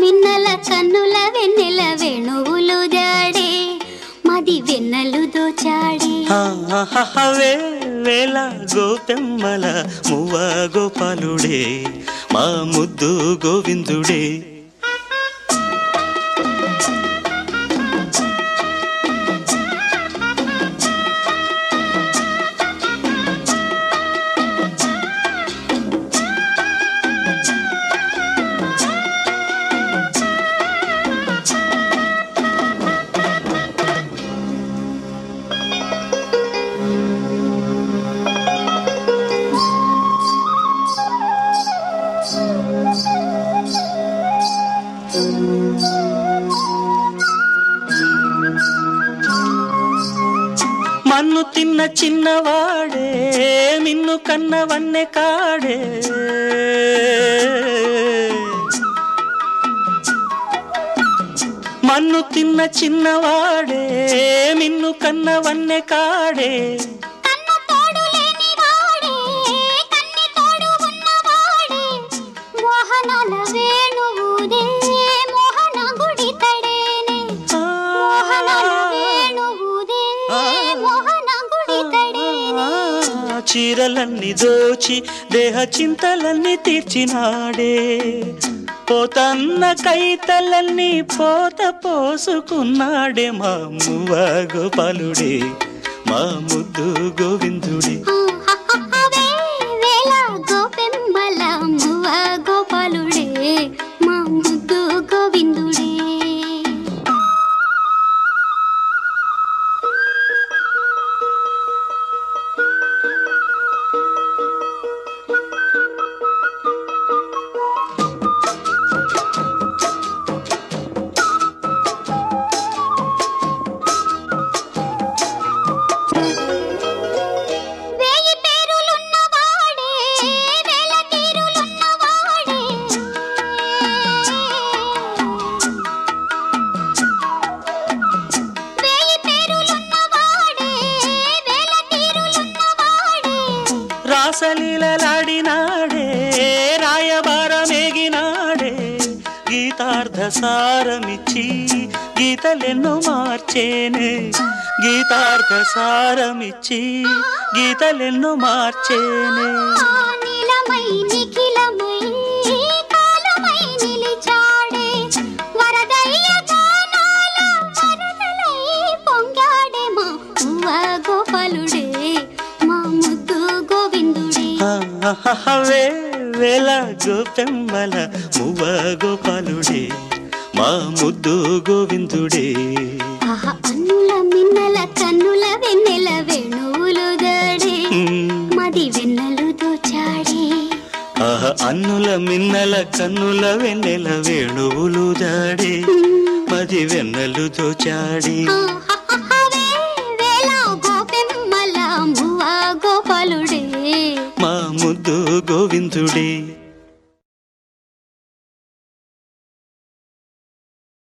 మిన్నల కన్నుల వెన్నెల వేణువులు జాడే మది వెన్నెలు దోచాడే ఆహాహాహవే వేల గోపెమ్మల మువ్వ గోపాలుడే మా ముద్దు గోవిందుడే మన్ను తిన్న చిన్నవాడే మిన్ను కన్న వన్నె కాడే మన్ను తిన్న చిన్నవాడే మిన్ను కన్న వన్నె కాడే కన్ను తోడు లేని వాడే కన్ని తోడు ఉన్నవాడే మోహనాల వేణువుదే మోహన గుడి తడేనే మోహనాల వేణువుదే మోహన గుడి తడేనే ఆ, చీరలన్నీ దోచి దేహ చింతలన్నీ తీర్చినాడే పోతన్న కైతలన్నీ పోత పోసుకున్నాడే మా మువ్వ గోపాలుడే మా ముద్దు గోవిందుడే అవే వేల గోపెమ్మల మువ్వ గోపాలుడే మా ముద్దు గోవిందుడే వేయి పేరులున్నవాడే వేల తీరులున్నవాడే వేయి పేరులున్నవాడే వేల తీరులున్నవాడే రాసలీలలాడినాడే రాయబారమేగినాడే గీతార్థ సారమిచ్చి గీతలెన్నో మార్చేనే గీతార్థ సారమిచ్చి గీతలెన్నో మార్చేనే ఆ నీలమై నిఖిలమై కాలమై నిలిచాడే వరదయ్య గానాల వరదలై పొంగాడే మా ఉవ్వ గోపాలుడే మా ముద్దు గోవిందుడే ఆహాహాహవే వేల గోపెమ్మల మువ్వ గోపాలుడే మా ముద్దు గోవిందుడే ఆహా అన్నుల మిన్నల కన్నుల వెన్నెల వేణువులు దాడే మ్మ్. మది వెన్నెలు దోచాడే ఆహ అన్నుల మిన్నల కన్నుల వెన్నెల వేణువులు దాడే మది వెన్నెలు దోచాడి ఆహాహాహవే వేల గోపెమ్మల మువ్వ గోపాలుడే మా ముద్దు గోవిందుడే